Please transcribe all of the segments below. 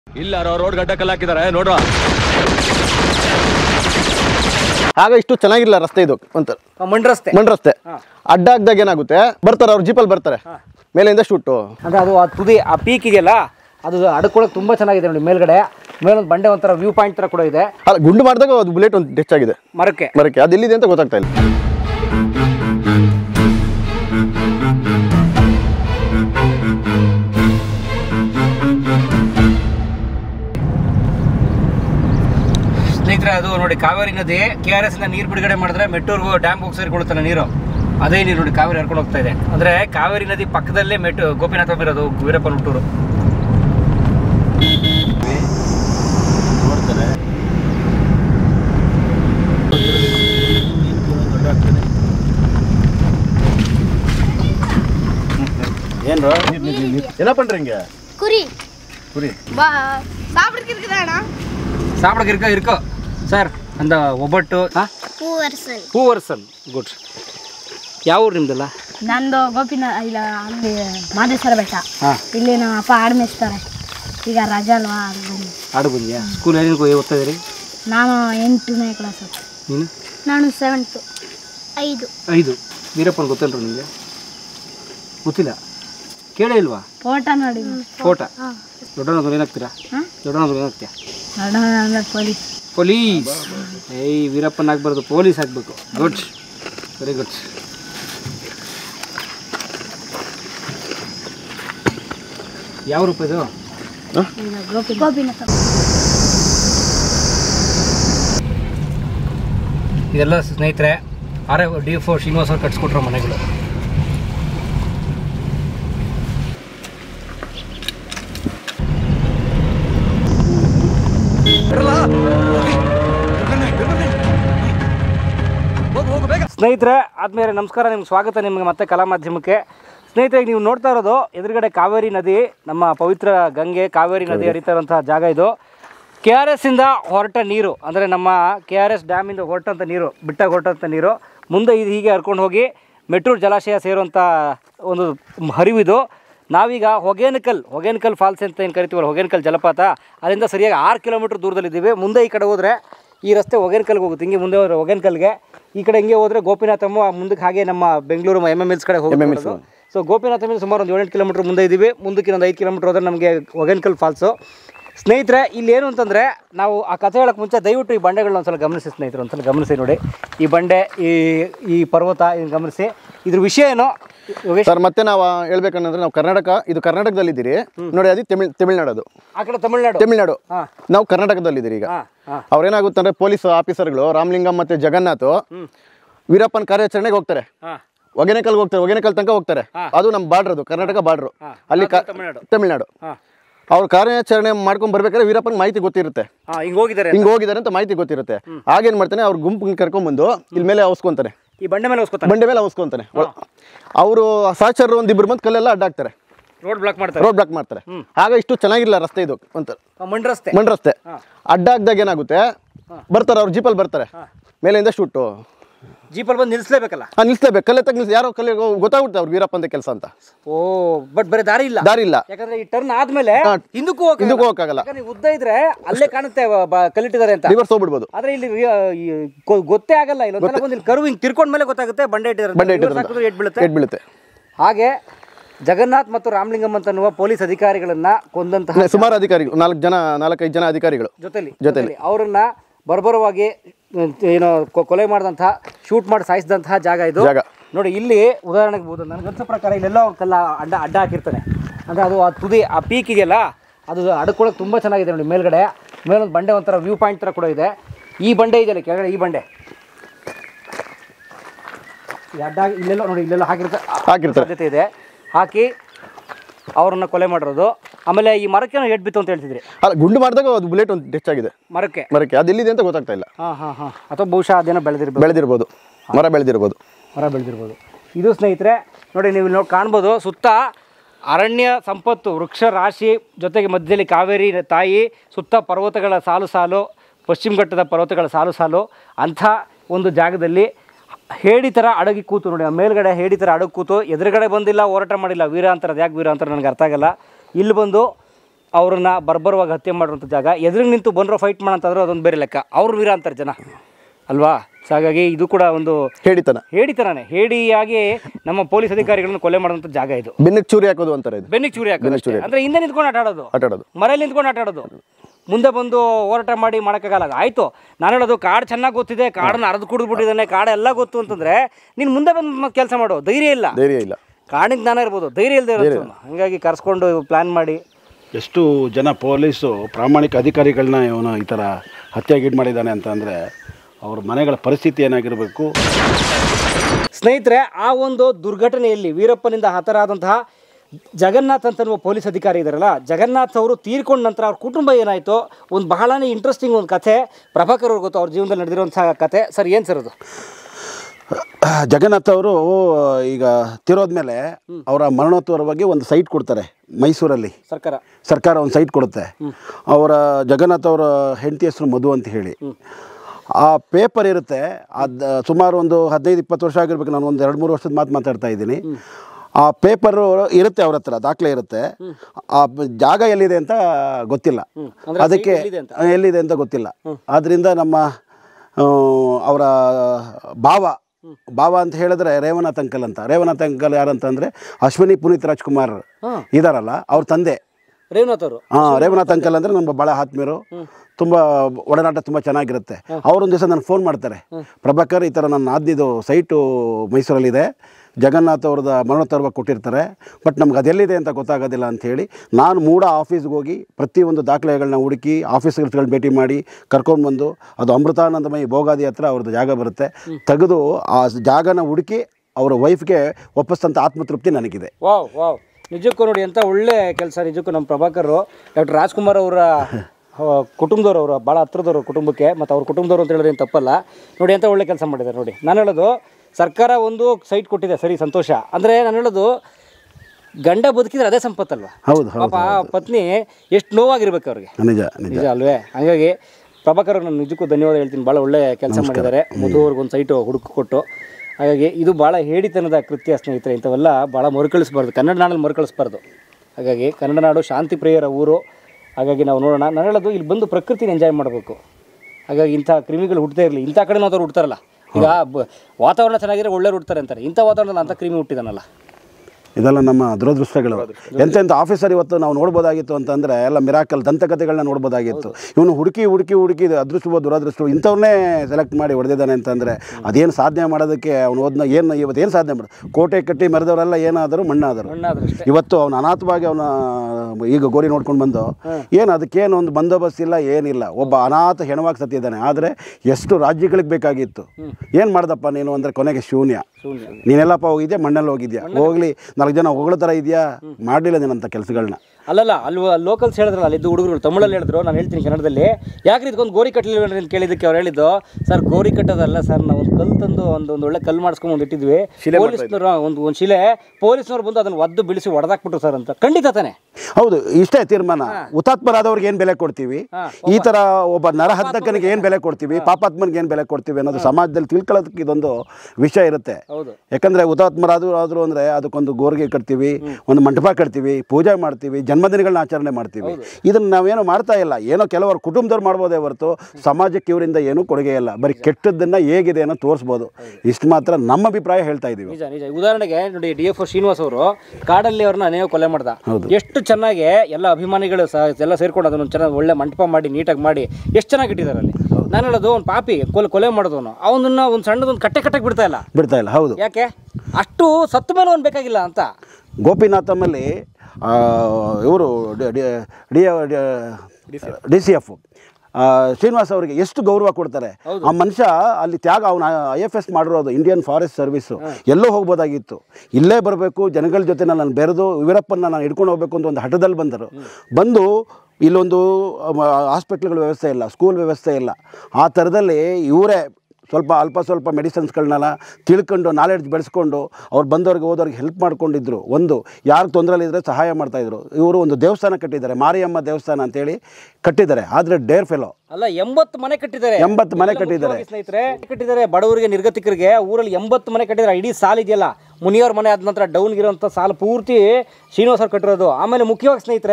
ಇಲ್ಲ ರೋಡ್ ಗಡ್ಡ ಕಲ್ಲು ಹಾಕಿದ್ದಾರೆ ನೋಡ್ರ ಆಗ ಇಷ್ಟು ಚೆನ್ನಾಗಿಲ್ಲ ರಸ್ತೆ ಇದು ಅಂತ ಮಂಡ್ ರಸ್ತೆ ಮಣ್ ರಸ್ತೆ ಅಡ್ಡ ಆಗ್ದಾಗ ಏನಾಗುತ್ತೆ ಬರ್ತಾರೆ ಅವ್ರು ಜೀಪಲ್ಲಿ ಬರ್ತಾರೆ ಮೇಲಿಂದ ಶೂಟು ಅಂದ್ರೆ ಅದು ಆ ತುದಿ ಆ ಪೀಕ್ ಇದೆಯಲ್ಲ ಅದು ಅಡ್ಕೊಳಕ್ಕೆ ತುಂಬಾ ಚೆನ್ನಾಗಿದೆ ನೋಡಿ ಮೇಲ್ಗಡೆ ಮೇಲೊಂದು ಬಂಡೆ ಒಂಥರ ವ್ಯೂ ಪಾಯಿಂಟ್ ತರ ಕೂಡ ಇದೆ ಅಲ್ಲ ಗುಂಡು ಮಾಡಿದಾಗ ಅದು ಬುಲೆಟ್ ಒಂದು ಟಚ್ ಆಗಿದೆ ಮರಕ್ಕೆ ಮರಕ್ಕೆ ಅದು ಎಲ್ಲಿದೆ ಅಂತ ಗೊತ್ತಾಗ್ತಾ ಇಲ್ಲ ಸ್ನೇಹಿತರೆ ಅದು ನೋಡಿ ಕಾವೇರಿ ನದಿ ಕೆ ಆರ್ ಎಸ್ ಇಂದ ನೀರು ಬಿಡುಗಡೆ ಮಾಡಿದ್ರೆ ಮೆಟ್ಟೂರ್ಗೂ ಡ್ಯಾಮ್ ಹೋಗಿ ಸೇರಿಕೊಳ್ಳುತ್ತಾನೆ ನೀರು ಅದೇ ನೀರು ನೋಡಿ ಕಾವೇರಿ ಹರ್ಕೊಂಡು ಹೋಗ್ತಾ ಇದೆ ಅಂದ್ರೆ ಕಾವೇರಿ ನದಿ ಪಕ್ಕದಲ್ಲೇ ಮೆಟ್ಟು ಗೋಪಿನಾಥ ಇರೋದು ವೀರಪ್ಪನ ಹುಟ್ಟೂರು ಏನು என்ன பண்றீங்க குறி குறி பா சாப்பிட்றதுக்கு இருக்குதாண்ணா ಸಾಪಡಕ್ಕೆ ಇರ್ಕೋ ಇರ್ಕೋ ಸರ್ ಅಂದ ಒಬ್ಬಟ್ಟು ಹಾಂ பூவரசன் ಹೂವರ್ಸನ್ ಗುಡ್ ಯಾವ ಊರು ನಿಮ್ದಲ್ಲ ನಂದು ಗೋಪಿನ ಇಲ್ಲ ಅಲ್ಲಿ ಮಾದೇಶ್ವರ ಬೆಟ್ಟ ಹಾಂ ಇಲ್ಲಿ ನಮ್ಮ ಅಪ್ಪ ಆಡು ಮೇಯಿಸ್ತಾರೆ ಈಗ ರಜಾ ಅಲ್ವಾ ಅಲ್ಲಿ ಬಂದೆ ಆಡು ಬಂದ್ಯಾ ಸ್ಕೂಲ್ ಏನೇನು ಓದ್ತಾ ಇದ್ದೀರಿ ನಾನು ಎಂಟನೇ ಕ್ಲಾಸ್ ನೀನು ನಾನು ಸೆವೆಂತು ಐದು ಐದು ವೀರಪ್ಪನ ಗೊತ್ತಲ್ರಿ ನಿಮಗೆ ಗೊತ್ತಿಲ್ಲ ಕೇಳೇ ಇಲ್ವಾ ಫೋಟೋ ನೋಡಿ ಫೋಟ ದೊಡ್ಡವನಾದ್ರು ಏನಾಗ್ತೀರಾ ದೊಡ್ಡವನಾದ್ರು ಏನಾಗ್ತೀಯಾ ಅಂದ್ರೆ ಪೊಲೀಸ್ ಪೊಲೀಸ್ ಏಯ್ ವೀರಪ್ಪನ ಆಗ್ಬಾರ್ದು ಪೊಲೀಸ್ ಆಗಬೇಕು ಗುಡ್ ವೆರಿ ಗುಡ್ ಯಾವ ರೂಪ ಇದು ಗೋಪಿ ಗೋಪಿನಾಥ ಇದೆಲ್ಲ ಸ್ನೇಹಿತರೆ ಆರ್ ಡಿ ಫೋರ್ ಶ್ರೀನಿವಾಸ್ ಅವ್ರು ಕಟ್ಸ್ಕೊಟ್ರೋ ಮನೆಗಳು ಸ್ನೇಹಿತರೆ ಆದ್ಮೇಲೆ ನಮಸ್ಕಾರ ನಿಮ್ಗೆ ಸ್ವಾಗತ ನಿಮಗೆ ಮತ್ತೆ ಕಲಾ ಮಾಧ್ಯಮಕ್ಕೆ ಸ್ನೇಹಿತರೆ ಈಗ ನೀವು ನೋಡ್ತಾ ಇರೋದು ಎದುರುಗಡೆ ಕಾವೇರಿ ನದಿ ನಮ್ಮ ಪವಿತ್ರ ಗಂಗೆ ಕಾವೇರಿ ನದಿ ಹರಿತಾ ಇರುವಂತಹ ಜಾಗ ಇದು ಕೆ ಆರ್ ಎಸ್ ಇಂದ ಹೊರಟ ನೀರು ಅಂದರೆ ನಮ್ಮ ಕೆ ಆರ್ ಎಸ್ ಡ್ಯಾಮಿಂದ ಹೊರಟಂಥ ನೀರು ಬಿಟ್ಟಾಗ ಹೊರಟಂಥ ನೀರು ಮುಂದೆ ಇದು ಹೀಗೆ ಹರ್ಕೊಂಡು ಹೋಗಿ ಮೆಟ್ಟೂರು ಜಲಾಶಯ ಸೇರುವಂಥ ಒಂದು ಹರಿವಿದು ನಾವೀಗ ಹೊಗೇನಕಲ್ ಹೊಗೇನಕಲ್ ಫಾಲ್ಸ್ ಅಂತ ಏನು ಕರಿತೀವಲ್ಲ ಹೊಗೇನಕಲ್ ಜಲಪಾತ ಅಲ್ಲಿಂದ ಸರಿಯಾಗಿ ಆರು ಕಿಲೋಮೀಟ್ರ್ ದೂರದಲ್ಲಿದ್ದೀವಿ ಮುಂದೆ ಈ ಕಡೆ ಹೋದರೆ ಈ ರಸ್ತೆ ಹೊಗೇನಕಲ್ಗೆ ಹೋಗುತ್ತೆ ಹಿಂಗೆ ಮುಂದೆ ಹೋದ್ರೆ ಹೊಗೇನಕಲ್ಗೆ ಈ ಕಡೆ ಹಿಂಗೆ ಹೋದರೆ ಗೋಪಿನಾಥಮ್ಮ ಮುಂದಕ್ಕೆ ಹಾಗೆ ನಮ್ಮ ಬೆಂಗಳೂರು ಎಮ್ ಎಮ್ ಎಲ್ಸ್ ಕಡೆ ಹೋಗಿ ಸೊ ಗೋಪಿನಾಥ ಮೇಲೆ ಸುಮಾರು ಒಂದು ಏಳೆಂಟು ಕಿಲೋಮೀಟ್ರ್ ಮುಂದೆ ಇದ್ದೀವಿ ಮುಂದಕ್ಕೆ ಇನ್ನೊಂದು ಐದು ಕಿಲೋಮೀಟ್ರ್ ಹೋದ್ರೆ ನಮಗೆ ಹೊಗೇನಕಲ್ ಫಾಲ್ಸು ಸ್ನೇಹಿತರೆ ಇಲ್ಲಿ ಏನು ಅಂತಂದರೆ ನಾವು ಆ ಕಥೆ ಹೇಳೋಕ್ಕೆ ಮುಂಚೆ ದಯವಿಟ್ಟು ಈ ಬಂಡೆಗಳನ್ನ ಒಂದ್ಸಲ ಗಮನಿಸಿ ಸ್ನೇಹಿತರು ಒಂದ್ಸಲ ಗಮನಿಸಿ ನೋಡಿ ಈ ಬಂಡೆ ಈ ಈ ಪರ್ವತ ಇದನ್ನು ಗಮನಿಸಿ ಇದ್ರ ವಿಷಯ ಏನು ಯೋಗೇಶ್ ಸರ್ ಮತ್ತೆ ನಾವು ಹೇಳ್ಬೇಕಂದ್ರೆ ನಾವು ಕರ್ನಾಟಕ ಇದು ಕರ್ನಾಟಕದಲ್ಲಿದ್ದೀರಿ ನೋಡಿ ಅದು ತಮಿಳ್ ತಮಿಳ್ನಾಡು ಅದು ಆ ಕಡೆ ತಮಿಳ್ನಾಡು ತಮಿಳ್ನಾಡು ಹಾಂ ನಾವು ಕರ್ನಾಟಕದಲ್ಲಿದ್ದೀರಿ ಈಗ ಹಾಂ ಹಾಂ ಅವ್ರೇನಾಗುತ್ತೆ ಅಂದ್ರೆ ಪೊಲೀಸ್ ಆಫೀಸರ್ಗಳು ರಾಮಲಿಂಗಂ ಮತ್ತೆ ಜಗನ್ನಾಥ್ ವೀರಪ್ಪನ ಕಾರ್ಯಾಚರಣೆಗೆ ಹೋಗ್ತಾರೆ ಹಾಂ ಒಗೇನಕಲ್ಗೆ ಹೋಗ್ತಾರೆ ಒಗೇನಕಲ್ ತನಕ ಹೋಗ್ತಾರೆ ಅದು ನಮ್ಮ ಬಾರ್ಡರ್ ಅದು ಕರ್ನಾಟಕ ಬಾರ್ಡ್ರು ಅಲ್ಲಿ ಕ- ತಮಿಳ್ನಾಡು. ತಮಿಳ್ನಾಡು ಹಾಂ ಅವ್ರು ಕಾರ್ಯಾಚರಣೆ ಮಾಡ್ಕೊಂಡ್ ಬರ್ಬೇಕಾದ್ರೆ ವೀರಪ್ಪನ ಮಾಹಿತಿ ಗೊತ್ತಿರುತ್ತೆ ಹಾಂ ಹಿಂಗೆ ಹೋಗಿದ್ದಾರೆ ಹಿಂಗ್ ಹೋಗಿದ್ದಾರೆ ಅಂತ ಮಾಹಿತಿ ಗೊತ್ತಿರುತ್ತೆ ಆಗೇನ್ ಮಾಡ್ತಾನೆ ಅವ್ರ ಗುಂಪು ಕರ್ಕೊಂಡ್ಬಂದು ಇಲ್ಲಿ ಮೇಲೆ ಅವಸ್ಕೊಂತಾನೆ ಈ ಬಂಡೆ ಮೇಲೆ ಹೋಗ್ಸ್ಕೊತಾರೆ ಬಂಡೆ ಮೇಲೆ ಅವಸ್ಕೊಂತಾನೆ ಅವರು ಸಹಚರರು ಒಂದ್ ಇಬ್ರು ಬಂದು ಕಲ್ಲೆಲ್ಲ ಅಡ್ಡಾಕ್ತಾರೆ ರೋಡ್ ಬ್ಲಾಕ್ ಮಾಡ್ತಾರೆ ರೋಡ್ ಬ್ಲಾಕ್ ಮಾಡ್ತಾರೆ ಆಗ ಇಷ್ಟು ಚೆನ್ನಾಗಿಲ್ಲ ರಸ್ತೆ ಇದು ಅಂತ ಆ, ಮಂಡ್ ರಸ್ತೆ ಮಣ್ ರಸ್ತೆ ಅಡ್ಡ ಆಗ್ದಾಗ ಏನಾಗುತ್ತೆ ಬರ್ತಾರೆ ಅವ್ರು ಜೀಪಲ್ಲಿ ಬರ್ತಾರೆ ಮೇಲಿಂದ ಶೂಟು ಜೀಪಲ್ಲಿ ಬಂದು ನಿಲ್ಲಿಸ್ಲೇಬೇಕಲ್ಲ ಹಾ ನಿಲ್ಸ್ಲೇಬೇಕು ಕಲ್ಲೆ ತಗ ನಿಲ್ಸಿ ಯಾರೋ ಕಲ್ಲೆ ಗೊತ್ತಾಗುತ್ತೆ ಅವ್ರು ವೀರಪ್ಪ ಅಂತ ಕೆಲಸ ಅಂತ ಓ ಬಟ್ ಬರೀ ದಾರಿ ಇಲ್ಲ ದಾರಿ ಇಲ್ಲ ಯಾಕಂದ್ರೆ ಈ ಟರ್ನ್ ಆದ್ಮೇಲೆ ಹಾ. ಹಿಂದಕ್ಕೂ ಹೋಗಕ್ಕೆ ಹಿಂದಕ್ಕೂ ಹೋಗಕ್ಕಾಗಲ್ಲ ಯಾಕಂದ್ರೆ ಉದ್ದ ಇದ್ರೆ ಅಲ್ಲೇ ಕಾಣುತ್ತೆ ಬ- ಬ- ಕಲ್ಲಿಟ್ಟಿದ್ದಾರೆ ಅಂತ ರಿವರ್ಸ್ ಹೋಗ್ಬಿಡ್ಬೋದು ಆದ್ರೆ ಇಲ್ಲಿ ರಿ- ಈ ಗೊ- ಗೊತ್ತೇ ಆಗಲ್ಲ ಇಲ್ಲ ಒಂದ್ಸಲ ಬಂದು ಇಲ್ಲಿ ಕರು ಹಿಂಗ್ ತಿರ್ಕೊಂಡ್ ಮೇಲೆ ಗೊತ್ತಾಗುತ್ತೆ ಬಂಡೆ ಇಟ್ಟಿದ್ದಾರೆ ಬಂಡೆ Reverse ಇಟ್ಟಿರೋದು ಹಾಕಿದ್ರೆ ಎಡ್ ಬೀಳುತ್ತೆ ಎಡ್ ಬೀಳುತ್ತೆ ಹಾಗೆ ಜಗನ್ನಾಥ್ ಮತ್ತು ರಾಮಲಿಂಗಂ ಅಂತನ್ನುವ ಪೊಲೀಸ್ ಅಧಿಕಾರಿಗಳನ್ನ ಕೊಂದಂತಹ ಅಂದ್ರೆ ಸುಮಾರು ಅಧಿಕಾರಿಗಳು ನಾಲ್ಕು ಜನ ನಾಲ್ಕೈದು ಜನ ಅಧಿಕಾರಿಗಳು ಜೊತೆಲಿ ಜೊತೆಲಿ. ಅವರನ್ನ ಬರ್ಬರವಾಗಿ ಅಹ್, ಏನೋ ಕೊ- ಕೊಲೆ ಮಾಡಿದಂತಹ ಶೂಟ್ ಮಾಡಿ ಸಾಯಿಸಿದಂತಹ ಜಾಗ ಇದು ಜಾಗ. ನೋಡಿ ಇಲ್ಲಿ ಉದಾಹರಣೆಗೆ ಬೋದು ನನಗನ್ಸೋ ಪ್ರಕಾರ ಇಲ್ಲೆಲ್ಲೋ ಕಲ್ಲ ಅಡ್ಡ ಅಡ್ಡ ಹಾಕಿರ್ತಾನೆ ಅಂದರೆ ಅದು ಆ ತುದಿ ಆ ಪೀಕ್ ಇದೆಯಲ್ಲ ಅದು ಅಡ್ಕೊಳಕ್ಕೆ ತುಂಬ ಚೆನ್ನಾಗಿದೆ ನೋಡಿ ಮೇಲ್ಗಡೆ ಮೇಲೊಂದು ಬಂಡೆ ಒಂಥರ ವ್ಯೂ ಪಾಯಿಂಟ್ ಥರ ಕೂಡ ಇದೆ ಈ ಬಂಡೆ ಇದೆಯಲ್ಲ ಕೆಳಗಡೆ ಈ ಬಂಡೆ ಈ ಅಡ್ಡ ಇಲ್ಲೆಲ್ಲೋ ನೋಡಿ ಇಲ್ಲೆಲ್ಲೋ ಹಾಕಿರ್ತಾರೆ ಹಾಕಿರ್ತಾರೆ ಸಾಧ್ಯತೆ ಇದೆ ಹಾಕಿ ಅವ್ರನ್ನ ಕೊಲೆ ಮಾಡಿರೋದು ಆಮೇಲೆ ಈ ಮರಕ್ಕೆ ಎಡ್ ಬಿತ್ತು ಅಂತ ಹೇಳ್ತಿದ್ರಿ ಅಲ್ಲ ಗುಂಡು ಮಾಡಿದಾಗ ಅದು ಬುಲೆಟ್ ಒಂದು ಟಚ್ ಆಗಿದೆ ಮರಕ್ಕೆ ಮರಕ್ಕೆ ಅದು ಎಲ್ಲಿದೆ ಅಂತ ಗೊತ್ತಾಗ್ತಾ ಇಲ್ಲ ಹಾಂ ಹಾಂ ಹಾಂ ಅಥವಾ ಬಹುಶಃ ಅದೇನೋ ಬೆಳೆದಿರ್ಬೇಕು ಬೆಳೆದಿರ್ಬೋದು ಮರ ಬೆಳೆದಿರ್ಬೋದು ಮರ ಬೆಳೆದಿರ್ಬೋದು ಇದು ಸ್ನೇಹಿತರೆ ನೋಡಿ ನೀವು ಇಲ್ಲಿ ನೋಡಿ ಕಾಣ್ಬೋದು ಸುತ್ತ ಅರಣ್ಯ ಸಂಪತ್ತು ವೃಕ್ಷ ರಾಶಿ ಜೊತೆಗೆ ಮಧ್ಯದಲ್ಲಿ ಕಾವೇರಿ ತಾಯಿ ಸುತ್ತ ಪರ್ವತಗಳ ಸಾಲು ಸಾಲು ಪಶ್ಚಿಮ ಘಟ್ಟದ ಪರ್ವತಗಳ ಸಾಲು ಸಾಲು ಅಂಥ ಒಂದು ಜಾಗದಲ್ಲಿ ಹೇಡಿ ಥರ ಅಡಗಿ ಕೂತು ನೋಡಿ ಆ ಮೇಲ್ಗಡೆ ಹೇಡಿ ಥರ ಅಡಗಿ ಕೂತು ಎದುರುಗಡೆ ಬಂದಿಲ್ಲ ಹೋರಾಟ ಮಾಡಿಲ್ಲ ವೀರ ಅಂತಾರೆ ಅದು ಯಾಕೆ ವೀರ ಅಂತಾರೆ ನನಗೆ ಅರ್ಥ ಆಗಲ್ಲ ಇಲ್ಲಿ ಬಂದು ಅವ್ರನ್ನ ಬರ್ಬರವಾಗಿ ಹತ್ಯೆ ಮಾಡಿರುವಂಥ ಜಾಗ ಎದುರಿಗೆ ನಿಂತು ಬಂದರು ಫೈಟ್ ಮಾಡೋಂತಂದ್ರೆ ಅದೊಂದು ಬೇರೆ ಲೆಕ್ಕ ಅವ್ರು ವೀರ ಅಂತಾರೆ ಜನ ಅಲ್ವಾ ಸೊ ಹಾಗಾಗಿ ಇದು ಕೂಡ ಒಂದು ಹೇಳಿತನ ಹೇಡಿತನಾನೆ ಹೇಡಿಯಾಗಿ ನಮ್ಮ ಪೊಲೀಸ್ ಅಧಿಕಾರಿಗಳನ್ನು ಕೊಲೆ ಮಾಡುವಂಥ ಜಾಗ ಇದು ಬೆನ್ನಿಗೆ ಚೂರಿ ಹಾಕೋದು ಅಂತಾರೆ ಇದು ಬೆನ್ನಿಗೆ ಚೂರಿ ಹಾಕೋದು ಅಷ್ಟೇ. ಅಂದ್ರೆ ಹಿಂದೆ ನಿಂತ್ಕೊಂಡು ಆಟ ಆಡೋದು ಆಟ ಆಡೋದು ಮರೇಲಿ ನಿಂತ್ಕೊಂಡು ಆಟ ಆಡೋದು ಮುಂದೆ ಬಂದು ಹೋರಾಟ ಮಾಡಿ ಮಾಡೋಕ್ಕಾಗಲ್ಲ ಆಯಿತು ನಾನು ಹೇಳೋದು ಕಾಡು ಚೆನ್ನಾಗಿ ಗೊತ್ತಿದೆ ಕಾಡನ್ನ ಅರ್ದು ಕುಡಿದ್ಬಿಟ್ಟಿದ್ದಾನೆ ಕಾಡು ಎಲ್ಲ ಗೊತ್ತು ಅಂತಂದ್ರೆ ನೀನು ಮುಂದೆ ಬಂದು ಕೆಲಸ ಮಾಡು ಧೈರ್ಯ ಇಲ್ಲ ಧೈರ್ಯ ಇಲ್ಲ ಕಾಡಿನ ಜ್ಞಾನ ಇರ್ಬೋದು ಧೈರ್ಯ ಇಲ್ಲದೆ ಇರೋದು ಹಂಗಾಗಿ ಕರ್ಸ್ಕೊಂಡು ಪ್ಲಾನ್ ಮಾಡಿ ಎಷ್ಟು ಜನ ಪೊಲೀಸು ಪ್ರಾಮಾಣಿಕ ಅಧಿಕಾರಿಗಳನ್ನ ಇವನು ಈ ಥರ ಹತ್ಯೆ ಗೀಡ್ ಮಾಡಿದ್ದಾನೆ ಅಂತ ಅಂದರೆ ಅವ್ರ ಮನೆಗಳ ಪರಿಸ್ಥಿತಿ ಏನಾಗಿರಬೇಕು ಸ್ನೇಹಿತರೆ ಆ ಒಂದು ದುರ್ಘಟನೆಯಲ್ಲಿ ವೀರಪ್ಪನಿಂದ ಹತರಾದಂತಹ ಜಗನ್ನಾಥ್ ಅಂತನ್ನುವ ಪೊಲೀಸ್ ಅಧಿಕಾರಿ ಇದ್ದಾರಲ್ಲ ಜಗನ್ನಾಥ್ ಅವರು ತೀರ್ಕೊಂಡ ನಂತರ ಅವ್ರ ಕುಟುಂಬ ಏನಾಯಿತು ಒಂದು ಬಹಳನೇ ಇಂಟ್ರೆಸ್ಟಿಂಗ್ ಒಂದು ಕಥೆ ಪ್ರಭಾಕರ್ ಅವ್ರಿಗೆ ಗೊತ್ತು ಅವ್ರ ಜೀವನದಲ್ಲಿ ನಡೆದಿರುವಂತಹ ಕಥೆ ಸರ್ ಏನು ಸರ್ ಅದು ಜಗನ್ನಾಥ್ ಅವರು ಈಗ ತಿರೋದ್ಮೇಲೆ ಅವರ ಮರಣೋತ್ತರ ಬಗ್ಗೆ ಒಂದು ಸೈಟ್ ಕೊಡ್ತಾರೆ ಮೈಸೂರಲ್ಲಿ ಸರ್ಕಾರ ಸರ್ಕಾರ ಒಂದು ಸೈಟ್ ಕೊಡುತ್ತೆ ಅವರ ಜಗನ್ನಾಥ್ ಅವರ ಹೆಂಡತಿ ಹೆಸರು ಮಧು ಅಂತ ಹೇಳಿ ಆ ಪೇಪರ್ ಇರುತ್ತೆ ಅದು ಸುಮಾರು ಒಂದು ಹದಿನೈದು ಇಪ್ಪತ್ತು ವರ್ಷ ಆಗಿರ್ಬೇಕು ನಾನು ಒಂದು ಎರಡು ಮೂರು ವರ್ಷದ ಮಾತು ಮಾತಾಡ್ತಾ ಇದ್ದೀನಿ ಆ ಪೇಪರು ಇರುತ್ತೆ ಅವ್ರ ಹತ್ರ ದಾಖಲೆ ಇರುತ್ತೆ ಆ ಬ- ಜಾಗ ಎಲ್ಲಿದೆ ಅಂತ ಗೊತ್ತಿಲ್ಲ ಅಂದ್ರೆ ಅದಕ್ಕೆ ಎಲ್ಲಿದೆ ಅಂತ? ಎಲ್ಲಿದೆ ಅಂತ ಗೊತ್ತಿಲ್ಲ ಆದ್ದರಿಂದ ನಮ್ಮ ಆ, ಅವರ ಭಾವ ಭಾವ ಅಂತ ಹೇಳಿದ್ರೆ ರೇವನಾಥ್ ಅಂಕಲ್ ಅಂತ ರೇವನಾಥ್ ಅಂಕಲ್ ಯಾರಂತಂದ್ರೆ ಅಶ್ವಿನಿ ಪುನೀತ್ ರಾಜ್ಕುಮಾರ್ ಇದಾರಲ್ಲ ಅವ್ರ ತಂದೆ ರೇವನಾಥ್ ಅವರು ಹಾಂ ರೇವನಾಥ್ ಅಂಕಲ್ ಅಂದರೆ ನಮ್ಮ ಭಾಳ ಆತ್ಮೀಯರು ತುಂಬ ಒಡನಾಟ ತುಂಬ ಚೆನ್ನಾಗಿರುತ್ತೆ ಅವರೊಂದು ದಿವಸ ನಾನು ಫೋನ್ ಮಾಡ್ತಾರೆ ಪ್ರಭಾಕರ್ ಈ ಥರ ನನ್ನ ಆದ್ನಿದು ಸೈಟು ಮೈಸೂರಲ್ಲಿದೆ ಜಗನ್ನಾಥ್ ಅವ್ರದ್ದು ಮರಣೋತ್ತರ ಕೊಟ್ಟಿರ್ತಾರೆ ಬಟ್ ನಮ್ಗೆ ಅದೆಲ್ಲಿದೆ ಅಂತ ಗೊತ್ತಾಗೋದಿಲ್ಲ ಅಂಥೇಳಿ ನಾನು ಮೂಡ ಆಫೀಸ್ಗೆ ಹೋಗಿ ಪ್ರತಿಯೊಂದು ದಾಖಲೆಗಳನ್ನ ಹುಡುಕಿ ಆಫೀಸ್ಗಳನ್ನ ಭೇಟಿ ಮಾಡಿ ಕರ್ಕೊಂಡ್ಬಂದು ಅದು ಅಮೃತಾನಂದಮಯಿ ಭೋಗಾದಿ ಹತ್ರ ಅವ್ರದ್ದು ಜಾಗ ಬರುತ್ತೆ ತೆಗೆದು ಆ ಜಾಗನ ಹುಡುಕಿ ಅವರ ವೈಫ್ಗೆ ಒಪ್ಪಿಸ್ತಂಥ ಆತ್ಮತೃಪ್ತಿ ನನಗಿದೆ ವಾವ್ ವಾವ್ ನಿಜಕ್ಕೂ ನೋಡಿ ಎಂಥ ಒಳ್ಳೆ ಕೆಲಸ ನಿಜಕ್ಕೂ ನಮ್ಮ ಪ್ರಭಾಕರ್ ಡಾಕ್ಟರ್ ರಾಜ್ಕುಮಾರ್ ಅವರ ಕುಟುಂಬದವ್ರು ಅವರು ಭಾಳ ಹತ್ರದವ್ರು ಕುಟುಂಬಕ್ಕೆ ಮತ್ತು ಅವ್ರ ಕುಟುಂಬದವ್ರು ಅಂತ ಹೇಳಿದ್ರೆ ಏನು ತಪ್ಪಲ್ಲ ನೋಡಿ ಎಂಥ ಒಳ್ಳೆ ಕೆಲಸ ಮಾಡಿದ್ದಾರೆ ನೋಡಿ ನಾನು ಹೇಳೋದು ಸರ್ಕಾರ ಒಂದು ಸೈಟ್ ಕೊಟ್ಟಿದೆ ಸರಿ ಸಂತೋಷ ಅಂದರೆ ನಾನು ಹೇಳೋದು ಗಂಡ ಬದುಕಿದ್ರೆ ಅದೇ ಸಂಪತ್ತಲ್ವಾ ಹೌದು ಹೌದು ಪಾಪ ಆ ಪತ್ನಿ ಎಷ್ಟು ನೋವಾಗಿರ್ಬೇಕು ಅವ್ರಿಗೆ ನಿಜ ನಿಜ ನಿಜ ಅಲ್ವೇ ಹಾಗಾಗಿ ಪ್ರಭಾಕರ್ ನಾನು ನಿಜಕ್ಕೂ ಧನ್ಯವಾದ ಹೇಳ್ತೀನಿ ಭಾಳ ಒಳ್ಳೆ ಕೆಲಸ ಮಾಡಿದ್ದಾರೆ ಮಧು ಅವ್ರಿಗೊಂದು ಸೈಟು ಹುಡುಕು ಕೊಟ್ಟು ಹಾಗಾಗಿ ಇದು ಭಾಳ ಹೇಡಿತನದ ಕೃತ್ಯ ಸ್ನೇಹಿತರೆ ಇಂಥವೆಲ್ಲ ಭಾಳ ಮರುಕಳಿಸ್ಬಾರ್ದು ಕನ್ನಡ ನಾಡಲ್ಲಿ ಮರುಕಳಿಸ್ಬಾರ್ದು ಹಾಗಾಗಿ ಕನ್ನಡ ನಾಡು ಶಾಂತಿ ಪ್ರಿಯರ ಊರು ಹಾಗಾಗಿ ನಾವು ನೋಡೋಣ ನಾನು ಹೇಳೋದು ಇಲ್ಲಿ ಬಂದು ಪ್ರಕೃತಿನ ಎಂಜಾಯ್ ಮಾಡಬೇಕು ಹಾಗಾಗಿ ಇಂಥ ಕ್ರಿಮಿಗಳು ಹುಟ್ಟದೇ ಇರಲಿ ಇಂಥ ಕಡೆ ನಾವು ಹುಡ್ತಾರಲ್ಲ ಈಗ ಬ- ವಾತಾವರಣ ಚೆನ್ನಾಗಿದ್ರೆ ಒಳ್ಳೆ ಹುಡ್ತಾರೆ ಅಂತಾರೆ ಇಂಥ ವಾತಾವರಣದಲ್ಲಿ ಅಂಥ ಕ್ರಿಮಿ ಹುಟ್ಟಿದಾನಲ್ಲ ಇದೆಲ್ಲ ನಮ್ಮ ದುರದೃಷ್ಟಗಳು ಎಂತೆಂಥ ಆಫೀಸರ್ ಇವತ್ತು ನಾವು ನೋಡ್ಬೋದಾಗಿತ್ತು ಅಂತಂದರೆ ಎಲ್ಲ ಮಿರಾಕಲ್ ದಂತಕಥೆಗಳನ್ನ ನೋಡ್ಬೋದಾಗಿತ್ತು ಇವನು ಹುಡುಕಿ ಹುಡುಕಿ ಹುಡುಕಿ ಇದು ಅದೃಷ್ಟವೋ ದುರದೃಷ್ಟವೋ ಇಂಥವನ್ನೇ ಸೆಲೆಕ್ಟ್ ಮಾಡಿ ಹೊಡೆದಿದ್ದಾನೆ ಅಂತಂದರೆ ಅದೇನು ಸಾಧನೆ ಮಾಡೋದಕ್ಕೆ ಅವನು ಓದ್ನ ಏನು ಇವತ್ತು ಏನು ಸಾಧನೆ ಮಾಡೋದು ಕೋಟೆ ಕಟ್ಟಿ ಮೆರೆದವರೆಲ್ಲ ಏನಾದರೂ ಮಣ್ಣಾದರು ಮಣ್ಣಾದ್ರೂ ಅಷ್ಟೇ ಇವತ್ತು ಅವನು ಅನಾಥವಾಗಿ ಅವನ ಈಗ ಗೋರಿ ನೋಡ್ಕೊಂಡು ಬಂದು ಏನು ಅದಕ್ಕೇನು ಒಂದು ಬಂದೋಬಸ್ತ್ ಇಲ್ಲ ಏನಿಲ್ಲ ಒಬ್ಬ ಅನಾಥ ಹೆಣವಾಗಿ ಸತ್ತಿದ್ದಾನೆ ಆದರೆ ಎಷ್ಟು ರಾಜ್ಯಗಳಿಗೆ ಬೇಕಾಗಿತ್ತು ಏನು ಮಾಡ್ದಪ್ಪ ನೀನು ಅಂದರೆ ಕೊನೆಗೆ ಶೂನ್ಯ ಶೂನ್ಯ ನೀನೆಲ್ಲಪ್ಪ ಹೋಗಿದ್ಯಾ ಮಣ್ಣಲ್ಲಿ ಹೋಗಿದ್ಯಾ ಹೋಗ್ಲಿ ನಾಲ್ಕು ಜನ ಹೊಗಳ ಥರ ಇದೆಯಾ ಮಾಡಲಿಲ್ಲ ನೀನಂಥ ಕೆಲಸಗಳನ್ನ ಅಲ್ಲಲ್ಲ ಅಲ್ಲಿ ಲೋಕಲ್ಸ್ ಹೇಳಿದ್ರಲ್ಲ ಅಲ್ಲಿದ್ದು ಹುಡುಗರು ತಮಿಳಲ್ಲಿ ಹೇಳಿದ್ರು ನಾನು ಹೇಳ್ತೀನಿ ಕನ್ನಡದಲ್ಲಿ ಯಾಕ್ರಿ ಇದಕ್ಕೊಂದು ಗೋರಿ ಕಟ್ಟಲಿಲ್ಲ ಅಂತ ಕೇಳಿದ್ದಕ್ಕೆ ಅವ್ರು ಹೇಳಿದ್ದು ಸರ್ ಗೋರಿ ಕಟ್ಟೋದಲ್ಲ ಸರ್ ನಾವು ಒಂದು ಕಲ್ಲು ತಂದು ಒಂದು ಒಂದು ಒಳ್ಳೆ ಕಲ್ಲು ಮಾಡಿಸ್ಕೊಂಡು ಒಂದು ಇಟ್ಟಿದ್ವಿ ಪೊಲೀಸ್ನವರು ಒಂದು ಒಂದು ಶಿಲೆ ಪೊಲೀಸ್ನವ್ರು ಬಂದು ಅದನ್ನು ಒದ್ದು ಬಿಡಿಸಿ ಹೊಡೆದಾಕ್ಬಿಟ್ರು ಸರ್ ಅಂತ ಖಂಡಿತ ತಾನೆ ಹೌದು ಇಷ್ಟೇ ತೀರ್ಮಾನ ಹುತಾತ್ಮರಾದವ್ರಿಗೆ ಏನು ಬೆಲೆ ಕೊಡ್ತೀವಿ ಈ ಥರ ಒಬ್ಬ ನರಹಂತಕನಿಗೆ ಏನು ಬೆಲೆ ಕೊಡ್ತೀವಿ ಪಾಪಾತ್ಮನಿಗೆ ಏನು ಬೆಲೆ ಕೊಡ್ತೀವಿ ಅನ್ನೋದು ಸಮಾಜದಲ್ಲಿ ತಿಳ್ಕೊಳ್ಳೋದಕ್ಕೆ ಇದೊಂದು ವಿಷಯ ಇರುತ್ತೆ ಹೌದು ಯಾಕಂದರೆ ಹುತಾತ್ಮರಾದ್ರು ಆದರು ಅಂದರೆ ಅದಕ್ಕೊಂದು ಗೋರಿಗೆ ಕಟ್ತೀವಿ ಒಂದು ಮಂಟಪ ಕಟ್ತೀವಿ ಪೂಜೆ ಮಾಡ್ತೀವಿ ಜನ್ಮದಿನಗಳನ್ನ ಆಚರಣೆ ಮಾಡ್ತೀವಿ ಇದನ್ನು ನಾವೇನು ಮಾಡ್ತಾ ಇಲ್ಲ ಏನೋ ಕೆಲವರು ಕುಟುಂಬದವ್ರು ಮಾಡ್ಬೋದೇ ಹೊರತು ಸಮಾಜಕ್ಕೆ ಇವರಿಂದ ಏನೂ ಕೊಡುಗೆ ಇಲ್ಲ ಬರೀ ಕೆಟ್ಟದ್ದನ್ನು ಹೇಗಿದೆ ಅನ್ನೋ ತೋರಿಸ್ಬೋದು ಇಷ್ಟು ಮಾತ್ರ ನಮ್ಮ ಅಭಿಪ್ರಾಯ ಹೇಳ್ತಾ ಇದ್ದೀವಿ ನಿಜ ನಿಜ ಉದಾಹರಣೆಗೆ ನೋಡಿ ಡಿ ಎಫ್ ಶ್ರೀನಿವಾಸ್ ಅವರು ಕಾಡಲ್ಲಿ ಅವ್ರನ್ನ ಅನೇಕ ಕೊಲೆ ಮಾಡ್ದ ಎಷ್ಟು ಚೆನ್ನಾಗಿ ಎಲ್ಲ ಅಭಿಮಾನಿಗಳು ಸಹ ಎಲ್ಲ ಸೇರ್ಕೊಂಡು ಅದನ್ನು ಚೆನ್ನಾಗಿ ಒಳ್ಳೆ ಮಂಟಪ ಮಾಡಿ ನೀಟಾಗಿ ಮಾಡಿ ಎಷ್ಟು ಚೆನ್ನಾಗಿ ಇಟ್ಟಿದ್ದಾರೆ ಅಲ್ಲಿ ನಾನು ಹೇಳೋದು ಒಂದು ಪಾಪಿ ಕೊಲೆ ಕೊಲೆ ಮಾಡೋದವನು ಅವನನ್ನ ಒಂದು ಸಣ್ಣದೊಂದು ಕಟ್ಟೆ ಕಟ್ಟಕ್ಕೆ ಬಿಡ್ತಾ ಇಲ್ಲ ಬಿಡ್ತಾ ಇಲ್ಲ ಹೌದು ಯಾಕೆ ಅಷ್ಟು ಸತ್ತ ಮೇಲೆ ಅವ್ನು ಬೇಕಾಗಿಲ್ಲ ಅಂತ ಗೋಪಿನಾಥಮಲ್ಲಿ ಇವರು ಡಿ ಸಿ ಎಫ್ ಶ್ರೀನಿವಾಸ್ ಅವರಿಗೆ ಎಷ್ಟು ಗೌರವ ಕೊಡ್ತಾರೆ ಆ ಮನುಷ್ಯ ಅಲ್ಲಿ ತ್ಯಾಗ ಅವನು ಐ ಎಫ್ ಎಸ್ ಮಾಡಿರೋದು ಇಂಡಿಯನ್ ಫಾರೆಸ್ಟ್ ಸರ್ವಿಸು ಎಲ್ಲೋ ಹೋಗ್ಬೋದಾಗಿತ್ತು ಇಲ್ಲೇ ಬರಬೇಕು ಜನಗಳ ಜೊತೆ ನಾನು ಬೆರೆದು ವೀರಪ್ಪನ ನಾನು ಹಿಡ್ಕೊಂಡು ಹೋಗ್ಬೇಕು ಅಂತ ಒಂದು ಹಠದಲ್ಲಿ ಬಂದರು ಬಂದು ಇಲ್ಲೊಂದು ಹಾಸ್ಪಿಟ್ಲ್ಗಳ ವ್ಯವಸ್ಥೆ ಇಲ್ಲ ಸ್ಕೂಲ್ ವ್ಯವಸ್ಥೆ ಇಲ್ಲ ಆ ಥರದಲ್ಲಿ ಇವರೇ ಸ್ವಲ್ಪ ಅಲ್ಪ ಸ್ವಲ್ಪ ಮೆಡಿಸಿನ್ಸ್ಗಳನ್ನೆಲ್ಲ ತಿಳ್ಕೊಂಡು ನಾಲೆಡ್ಜ್ ಬೆಳೆಸ್ಕೊಂಡು ಅವ್ರು ಬಂದವ್ರಿಗೆ ಹೋದವ್ರಿಗೆ ಹೆಲ್ಪ್ ಮಾಡ್ಕೊಂಡಿದ್ರು ಒಂದು ಯಾರು ತೊಂದರೆಲಿದ್ದರೆ ಸಹಾಯ ಮಾಡ್ತಾಯಿದ್ರು ಇವರು ಒಂದು ದೇವಸ್ಥಾನ ಕಟ್ಟಿದ್ದಾರೆ ಮಾರಿಯಮ್ಮ ದೇವಸ್ಥಾನ ಅಂತೇಳಿ ಕಟ್ಟಿದ್ದಾರೆ ಆದರೆ ಡೇರ್ ಫೆಲೋ ಅಲ್ಲ ಎಂಬತ್ತು ಮನೆ ಕಟ್ಟಿದ್ದಾರೆ ಎಂಬತ್ತು ಮನೆ ಎಲ್ಲ ಕಟ್ಟಿದ್ದಾರೆ. ಮುಖ್ಯವಾಗಿ ಸ್ನೇಹಿತರೆ ಕಟ್ಟಿದ್ದಾರೆ ಬಡವರಿಗೆ ನಿರ್ಗತಿಕರಿಗೆ ಊರಲ್ಲಿ ಎಂಬತ್ತು ಮನೆ ಕಟ್ಟಿದ್ದಾರೆ ಇಡೀ ಸಾಲ ಇದೆಯಲ್ಲ ಮುನಿಯವ್ರ ಮನೆ ಆದ ನಂತರ ಡೌನ್ ಇರೋಂಥ ಸಾಲ ಪೂರ್ತಿ ಶ್ರೀನಿವಾಸ್ ಅವ್ರು ಕಟ್ಟಿರೋದು ಆಮೇಲೆ ಮುಖ್ಯವಾಗಿ ಸ್ನೇಹಿತರೆ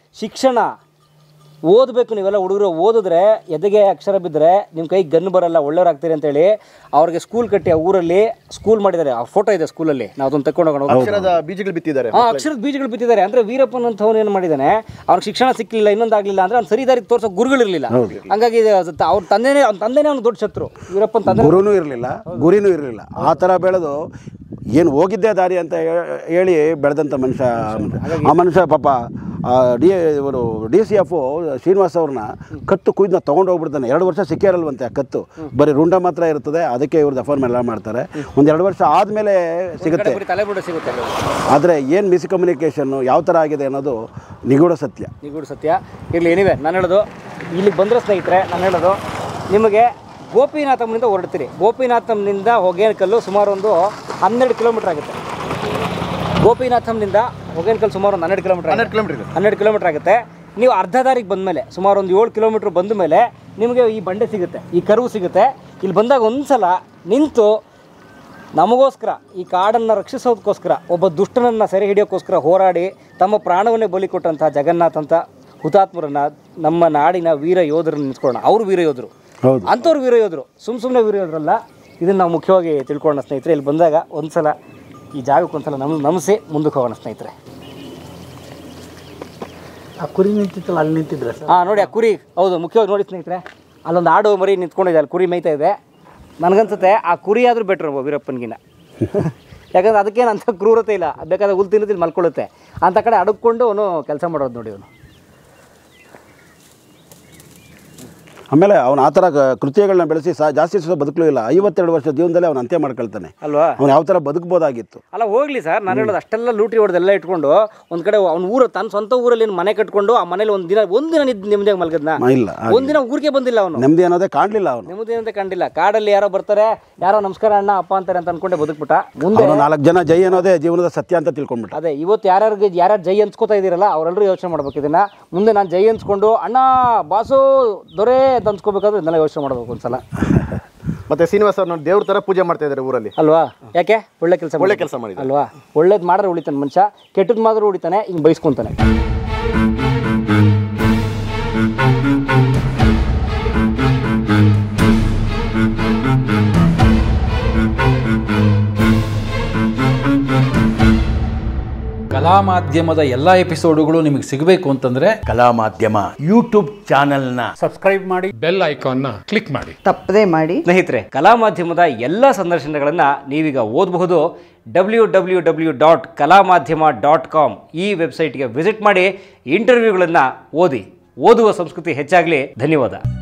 ಶಿಕ್ಷಣ ಓದಬೇಕು ನೀವೆಲ್ಲ ಹುಡುಗರು ಓದಿದ್ರೆ ಎದೆಗೆ ಅಕ್ಷರ ಬಿದ್ದರೆ ನಿಮ್ಮ ಕೈಗೆ ಗನ್ ಬರಲ್ಲ ಒಳ್ಳೆಯವ್ರಾಗ್ತೀರಿ ಅಂತೇಳಿ ಅವ್ರಿಗೆ ಸ್ಕೂಲ್ ಕಟ್ಟಿ ಆ ಊರಲ್ಲಿ ಸ್ಕೂಲ್ ಮಾಡಿದ್ದಾರೆ ಆ ಫೋಟೋ ಇದೆ ಸ್ಕೂಲಲ್ಲಿ ನಾವು ಅದನ್ನು ತಗೊಂಡು ಹೋಗೋಣ ಅಕ್ಷರದ ಬೀಜಗಳು ಬಿತ್ತಿದ್ದಾರೆ ಆ ಅಕ್ಷರದ ಬೀಜಗಳು ಬಿತ್ತಿದ್ದಾರೆ ಅಂದ್ರೆ ವೀರಪ್ಪನ್ ಅಂತವನು ಏನು ಮಾಡಿದ್ದಾನೆ ಅವ್ನಿಗೆ ಶಿಕ್ಷಣ ಸಿಕ್ಕಲಿಲ್ಲ ಇನ್ನೊಂದಾಗ್ಲಿಲ್ಲ ಅಂದ್ರೆ ಅವ್ನು ಸರಿ ದಾರಿಗೆ ತೋರ್ಸೋ ಗುರುಗಳಿರಲಿಲ್ಲ ಹಂಗಾಗಿ ಇದು ಅದು ಅವ್ರ ತಂದೆನೇ ಅವ್ನ ತಂದೆನೇ ಅವ್ನು ದೊಡ್ಡ ಶತ್ರು ವೀರಪ್ಪನ ತಂದೆ ಗುರುನೂ ಇರಲಿಲ್ಲ ಗುರಿನೂ ಇರಲಿಲ್ಲ ಆ ಥರ ಬೆಳೆದು ಏನು ಹೋಗಿದ್ದೇ ದಾರಿ ಅಂತ ಹೇ- ಹೇಳಿ ಬೆಳೆದಂಥ ಮನುಷ್ಯ ಆ ಮನುಷ್ಯ ಪಾಪ ಡಿ ಇವರು ಡಿ ಸಿ ಎಫ್ ಶ್ರೀನಿವಾಸ್ ಅವ್ರನ್ನ ಕತ್ತು ಕುಯ್ದನ್ನ ತೊಗೊಂಡು ಹೋಗ್ಬಿಡ್ತಾನೆ ಎರಡು ವರ್ಷ ಸಿಕ್ಕಿರಲ್ವಂತೆ ಆ ಕತ್ತು ಬರೀ ರುಂಡ ಮಾತ್ರ ಇರ್ತದೆ ಅದಕ್ಕೆ ಇವ್ರದ್ದು ಅಫರ್ಮ್ ಎಲ್ಲ ಮಾಡ್ತಾರೆ ಒಂದು ಎರಡು ವರ್ಷ ಆದಮೇಲೆ ಸಿಗುತ್ತೆ ಬರೀ ತಲೆಬುಡ ಸಿಗುತ್ತೆ ಆದರೆ ಏನು ಮಿಸ್ಕಮ್ಯುನಿಕೇಷನ್ನು ಯಾವ ಥರ ಆಗಿದೆ ಅನ್ನೋದು ನಿಗೂಢ ಸತ್ಯ ನಿಗೂಢ ಸತ್ಯ ಇರಲಿ ಏನಿವೆ ನಾನು ಹೇಳೋದು ಇಲ್ಲಿಗೆ ಬಂದರೆ ಸ್ನೇಹಿತರೆ ನಾನು ಹೇಳೋದು ನಿಮಗೆ ಗೋಪಿನಾಥಮ್ನಿಂದ ಹೊರಡ್ತೀರಿ ಗೋಪಿನಾಥಮ್ನಿಂದ ಹೊಗೇನಕಲ್ಲು ಸುಮಾರು ಒಂದು ಹನ್ನೆರಡು ಕಿಲೋಮೀಟ್ರ್ ಆಗುತ್ತೆ ಗೋಪಿನಾಥಮ್ನಿಂದ ಹೊಗೇನಕಲ್ ಸುಮಾರು ಒಂದು ಹನ್ನೆರಡು ಕಿಲೋಮೀಟ್ರ್ ಹನ್ನೆರಡು ಕಿಲೋಮೀಟರ್ ಹನ್ನೆರಡು ಕಿಲೋಮೀಟ್ರ್ ಆಗುತ್ತೆ ನೀವು ಅರ್ಧ ದಾರಿಗೆ ಬಂದಮೇಲೆ ಸುಮಾರು ಒಂದು ಏಳು ಕಿಲೋಮೀಟ್ರ್ ಬಂದ ಮೇಲೆ ನಿಮಗೆ ಈ ಬಂಡೆ ಸಿಗುತ್ತೆ ಈ ಕರುವು ಸಿಗುತ್ತೆ ಇಲ್ಲಿ ಬಂದಾಗ ಒಂದು ಸಲ ನಿಂತು ನಮಗೋಸ್ಕರ ಈ ಕಾಡನ್ನು ರಕ್ಷಿಸೋದಕ್ಕೋಸ್ಕರ ಒಬ್ಬ ದುಷ್ಟನನ್ನು ಸೆರೆ ಹಿಡಿಯೋಕ್ಕೋಸ್ಕರ ಹೋರಾಡಿ ತಮ್ಮ ಪ್ರಾಣವನ್ನೇ ಬಲಿ ಕೊಟ್ಟಂಥ ಜಗನ್ನಾಥ್ ಅಂತ ಹುತಾತ್ಮರನ್ನ ನಮ್ಮ ನಾಡಿನ ವೀರ ಯೋಧರನ್ನ ನಿಂತ್ಕೊಳ್ಳೋಣ ಅವರು ವೀರ ಯೋಧರು ಹೌದು. ಅಂಥವ್ರು ವೀರ ಯೋಧರು ಸುಮ್ಮ ಸುಮ್ಮನೆ ವೀರ ಯೋಧರಲ್ಲ ಇದನ್ನು ನಾವು ಮುಖ್ಯವಾಗಿ ತಿಳ್ಕೊಳ್ಳೋಣ ಸ್ನೇಹಿತರೆ ಇಲ್ಲಿ ಬಂದಾಗ ಒಂದು ಸಲ ಈ ಜಾಗಕ್ಕೆ ಒಂದು ಸಲ ನಮ್ ನಮಿಸಿ ಮುಂದಕ್ಕೆ ಹೋಗೋಣ ಸ್ನೇಹಿತರೆ ಆ ಕುರಿ ನಿಂತಿತ್ತಲ್ಲ ಅಲ್ಲಿ ನಿಂತಿದ್ರ ಸರ್ ಹಾಂ ನೋಡಿ ಆ ಕುರಿ ಹೌದು ಮುಖ್ಯವಾಗಿ ನೋಡಿ ಸ್ನೇಹಿತರೆ ಅಲ್ಲೊಂದು ಆಡು ಮರಿ ನಿಂತ್ಕೊಂಡಿದೆ ಅಲ್ಲಿ ಕುರಿ ಮೇಯ್ತಾ ಇದೆ ನನಗನ್ಸುತ್ತೆ ಆ ಕುರಿ ಆದರೂ ಬೆಟ್ರ್ ವೀರಪ್ಪನಿಗಿನ ಯಾಕಂದ್ರೆ ಅದಕ್ಕೇನು ಅಂಥ ಕ್ರೂರತೆ ಇಲ್ಲ ಬೇಕಾದ್ರೆ ಹುಲ್ ತಿನ್ನೋದು ಇಲ್ಲಿ ಮಲ್ಕೊಳ್ಳುತ್ತೆ ಅಂತ ಕಡೆ ಅಡಗ್ಕೊಂಡು ಅವನು ಕೆಲಸ ಮಾಡೋದು ನೋಡಿ ಅವನು ಆಮೇಲೆ ಅವನು ಆ ಥರ ಗ- ಕೃತ್ಯಗಳನ್ನ ಬೆಳೆಸಿ ಸಾ ಜಾಸ್ತಿ ದಿವಸ ಬದುಕಲೂ ಇಲ್ಲ ಐವತ್ತೆರಡು ವರ್ಷ ಜೀವನದಲ್ಲಿ ಅವನು ಅಂತ್ಯ ಮಾಡ್ಕೊಳ್ತಾನೆ ಅಲ್ವಾ ಅವನು ಯಾವ ಥರ ಬದುಕ್ಬೋದಾಗಿತ್ತು ಅಲ್ಲ ಹೋಗ್ಲಿ ಸರ್ ನಾನು ಹೇಳೋದು ಅಷ್ಟೆಲ್ಲ ಲೂಟಿ ಹೊಡೆದೆಲ್ಲ ಇಟ್ಕೊಂಡು ಒಂದು ಕಡೆ ಅವ್ನ ಊರು ತನ್ನ ಸ್ವಂತ ಊರಲ್ಲಿ ಏನು ಮನೆ ಕಟ್ಕೊಂಡು ಆ ಮನೇಲಿ ಒಂದು ದಿನ ಒಂದು ದಿನ ನಿದ್ ನಿಮ್ಮದಿಯಾಗಿ ಮಲ್ಗದ್ನ ಮ- ಇಲ್ಲ ಹಾಗೆ. ಒಂದಿನ ಊರಿಗೆ ಬಂದಿಲ್ಲ ಅವನು ನೆಮ್ಮದಿ ಅನ್ನೋದೇ ಕಾಣಲಿಲ್ಲ ಅವನು ನೆಮ್ಮದಿ ಅಂತ ಕಂಡಿಲ್ಲ ಕಾಡಲ್ಲಿ ಯಾರೋ ಬರ್ತಾರೆ ಯಾರೋ ನಮಸ್ಕಾರ ಅಣ್ಣ ಅಪ್ಪ ಅಂತಾರೆ ಅಂತ ಅನ್ಕೊಂಡೆ ಬದುಕ್ಬಿಟ್ಟ ಮುಂದೆ ಅವನು ನಾಲ್ಕು ಜನ ಜೈ ಅನ್ನೋದೇ ಜೀವನದ ಸತ್ಯ ಅಂತ ತಿಳ್ಕೊಂಡ್ಬಿಟ್ಟ ಅದೇ ಇವತ್ತು ಯಾರ್ಯಾರಿಗೆ ಯಾರ್ಯಾರು ಜೈ ಅನ್ಸ್ಕೋತಾ ಇದ್ದೀರಲ್ಲ ಅವರೆಲ್ಲರೂ ಯೋಚನೆ ಮಾಡ್ಬೇಕು ಇದನ್ನ ಮುಂದೆ ನಾನು ಜೈ ಅನ್ಸ್ಕೊಂಡು ಅಣ್ಣ ಬಾಸು ದೊರೆ ಅಂತ ಅನ್ಸ್ಕೋಬೇಕಾದ್ರೆ ಇದನ್ನೆಲ್ಲ ಯೋಚನೆ ಮಾಡ್ಬೇಕು ಒಂದ್ಸಲ ಮತ್ತೆ ಶ್ರೀನಿವಾಸ್ ಅವ್ರನ್ನ ದೇವ್ರ ತರ ಪೂಜೆ ಮಾಡ್ತಾ ಇದ್ದಾರೆ ಊರಲ್ಲಿ ಅಲ್ವಾ ಯಾಕೆ ಒಳ್ಳೆ ಕೆಲಸ ಒಳ್ಳೆ ಕೆಲ್ಸ ಮಾಡಿದ್ದಾರೆ. ಅಲ್ವಾ ಒಳ್ಳೇದು ಮಾಡಿದ್ರೆ ಉಳಿತಾನೆ ಮನುಷ್ಯ ಕೆಟ್ಟದ್ ಮಾಡಿದ್ರೆ ಉಳಿತಾನೆ ಹಿಂಗೆ ಬೈಸ್ಕೊಂತಾನೆ ಕಲಾ ಮಾಧ್ಯಮದ ಎಲ್ಲ ಎಪಿಸೋಡುಗಳು ನಿಮಗೆ ಸಿಗಬೇಕು ಅಂತಂದ್ರೆ ಕಲಾ ಮಾಧ್ಯಮ ಯೂಟ್ಯೂಬ್ ಚಾನೆಲ್ನ ಬೆಲ್ ಐಕಾನ್ನ ಕ್ಲಿಕ್ ಮಾಡಿ ತಪ್ಪದೇ ಮಾಡಿ ಸ್ನೇಹಿತರೆ ಕಲಾ ಮಾಧ್ಯಮದ ಎಲ್ಲ ಸಂದರ್ಶನಗಳನ್ನು ನೀವೀಗ ಓದಬಹುದು ಡಬ್ಲ್ಯೂ ಡಬ್ಲ್ಯೂ ಡಬ್ಲ್ಯೂ ಡಾಟ್ ಕಲಾ ಮಾಧ್ಯಮ ಡಾಟ್ ಕಾಮ್ ಈ ವೆಬ್ಸೈಟ್ಗೆ ವಿಸಿಟ್ ಮಾಡಿ ಇಂಟರ್ವ್ಯೂಗಳನ್ನು ಓದಿ ಓದುವ ಸಂಸ್ಕೃತಿ ಹೆಚ್ಚಾಗಲಿ ಧನ್ಯವಾದ